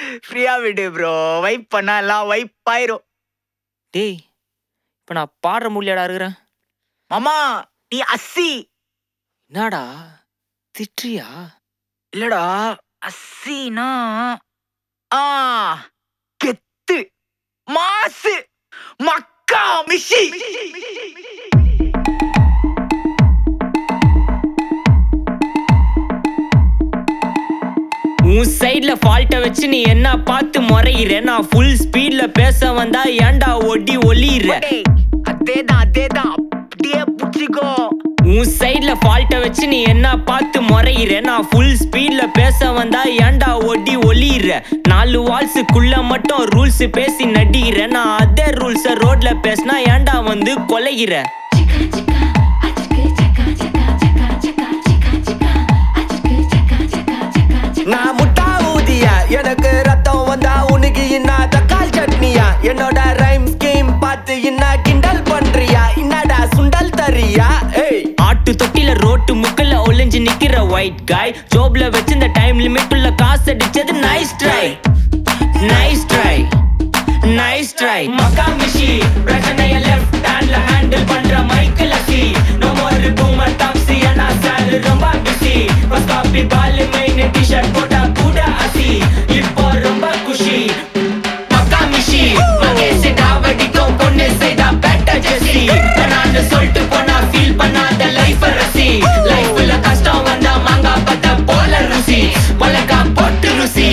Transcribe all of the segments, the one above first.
ஃப்ரீயா விடு bro vibe பண்ணா எல்லாம் வைப் ஆயிரும் டேய் இப்போ நான் பாடுற முடியாடா இருக்கிறேன் மாமா நீ அஸ்ஸி என்னடா திட்டுறியா இல்லடா அஸ்ஸினா ஆ கெத்து மாசு மக்கா மிஷி உன் சைடுல ஃபால்ட்ட வச்சு நீ என்ன பார்த்து முறையிற நான் ஃபுல் ஸ்பீட்ல பேச வந்தா ஏன்டா ஒடி ஒளியிற டேய், அதேதான் அதேதான் அப்படியே புடிச்சிக்கோ உன் சைடுல ஃபால்ட்ட வச்சு நீ என்ன பார்த்து முறையிற நான் ஃபுல் ஸ்பீட்ல பேச வந்தா ஏன்டா ஒடி ஒளியிற நாலு வால்ஸுக்குள்ள மட்டும் ரூல்ஸ் பேசி நடிகிற நான் அதே ரூல்ஸ ரோட்ல பேசினா ஏன்டா வந்து கொலைகிற நான் முட்டா ஊதியா எனக்கு ரத்தம் வந்தா உனக்கு இன்னா தக்காள் சட்னியா என்னோட ரைம் ஸ்கீம் பார்த்து இன்னா கிண்டல் பண்றியா என்னடா சுண்டல் தரியா ஏய் ஆட்டு தொட்டில ரோட்டு முக்கல்ல ஒளிஞ்சு நிக்கிற ஒயிட் காய் ஜோப்ல வச்சிருந்த டைம் லிமிட் உள்ள காசு அடிச்சது nice try nice try nice try மக்கா மிஷி பிரச்சனைய லெஃப்ட் ஹேண்ட்ல ஹேண்டில் பண்ற மைக்கேல் அசி நோ மோர் பூமர் டாக்ஸி அண்ணா சார் ரொம்ப பிஸி ஃபர்ஸ்ட் காப்பி பால் மெயின் டி-ஷர்ட் போட்டா கூட அசி இப்போ ரொம்ப குஷி மக்கா மிஷி மகேஷ் டாவடிக்கும் பொண்ணு செய்தா பெட்ட ஜெசி நான் சொல்லிட்டு போனா ஃபீல் பண்ணாத லைஃப் ரசி லைஃப்ல கஷ்டம் வந்தா மாங்கா பத்த போல ருசி மிளகா போட்டு ருசி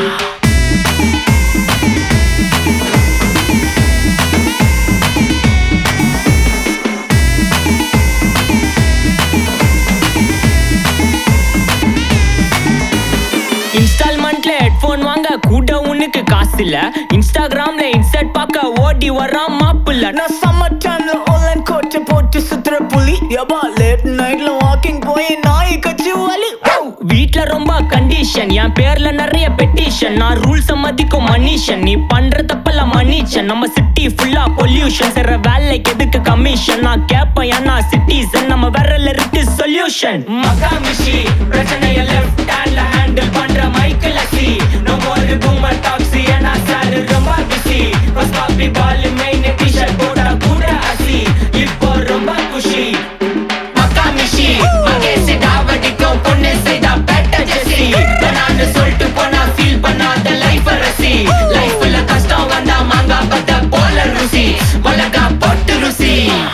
இன்ஸ்டால்மெண்ட்ல ஹெட்போன் வாங்க கூட உனக்கு காசு இல்ல இன்ஸ்டாகிராம்ல இன்ஸ்டர்ட் பார்க்க ஓடி வரான் மாப்பிள்ள நான் சம்மர் டைம்ல ஆன்லைன் கோட்டை போட்டு சுத்துற புலி எபா லேட் நைட்ல வாக்கிங் போய் நாய் கட்சி வலி வீட்ல ரொம்ப கண்டிஷன் என் பேர்ல நிறைய பெட்டிஷன் நான் ரூல்ஸ் மதிக்கும் மனுஷன் நீ பண்ற தப்பெல்லாம் மன்னிச்சன் நம்ம சிட்டி ஃபுல்லா பொல்யூஷன் செய்ற வேலைக்கு எதுக்கு கமிஷன் நான் கேப்பேன் ஏன்னா சிட்டிசன் நம்ம விரல்ல இருக்கு சொல்யூஷன் மக்கா மிஷி பிரச்சனைய லெஃப்ட் ஹேண்ட்ல ஹேண்டில் பண்ற மைக்கேல் அசி நோ மோர் பூமர் டாக்ஸி ஏன்னா சார் ரொம்ப பிஸி ஃபர்ஸ்ட் காப்பி பால் மெயின் டி-ஷர்ட் போட்டா கூட அசி இப்போ ரொம்ப குஷி மக்கா மிஷி மகேஷ் டாவடிக்கும் பொண்ணு செய்தா பெட்ட ஜெசி நான் சொல்லிட்டு போனா ஃபீல் பண்ணாத லைஃப் ரசி லைஃப்ல கஷ்டம் வந்தா மாங்கா பத்த போல ருசி மிளகா போட்டு ருசி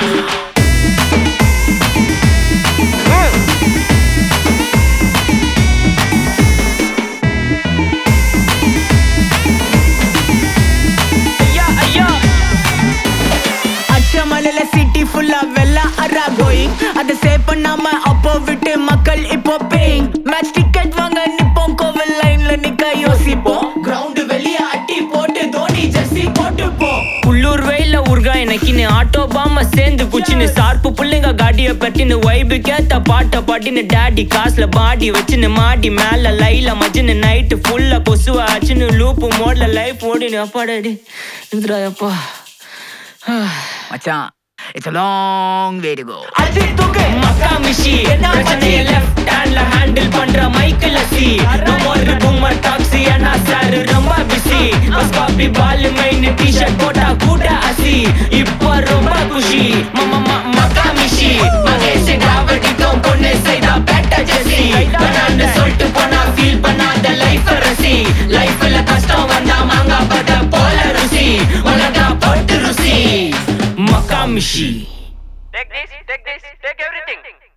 ஐயா ஐயா அச்சமலையில சிட்டி ஃபுல்லா வெள்ள அரா கோயிங் அதை சேவ் பண்ணாம அப்போ விட்டு மக்கள் இப்போ பேயிங் மேட்ச் டிக்கெட் வாங்க நிப்போம் கோவில் லைன்ல நிக்க யோசிப்போம் கிரவுண்ட் வெளிய அட்டி போட்டு தோனி ஜெர்சி போட்டு போ உள்ளூர் வெயில உருகா எனக்குன்னு ஆட்டோ பாம சேர்ந்து குச்சின்னு சார்பு புள்ளைங்க காடிய பட்டின்னு வைபு கேத்த பாட்ட பாட்டின்னு டாடி காசுல பாடி வச்சுன்னு மாடி மேல லைல மஜின்னு நைட்டு ஃபுல்லா கொசுவா ஆச்சுன்னு லூப்பு மோட்ல லைஃப் ஓடினு அப்பாடாடி இதுடா அப்பா மச்சான் it's a long way to go Ajay தூக்கு மக்கா மிஷி பிரச்சனைய லெஃப்ட் ஹேண்ட்ல ஹேண்டில் பண்ற மைக்கேல் அசி நம்ம ஒரு பூமர் டாக்ஸி அண்ணா சார் ரொம்ப பிஸி பஸ் காப்பி பால் மெயின் டி-ஷர்ட் போட்டா கூட அசி இப்போ ரொம்ப குஷி மம்ம மக்கா மிஷி மகேஷ் டிராவடிக்கும் பொண்ணு செய்தா பெட்ட ஜெசி நான் சொல்லிட்டு போனா ஃபீல் பண்ணாத லைஃப் ரசி லைஃப்ல கஷ்டம் வந்தா மாங்கா பத போல ருசி மிளகா போட்டு ருசி மக்கா மிஷி Take this, take this, take everything.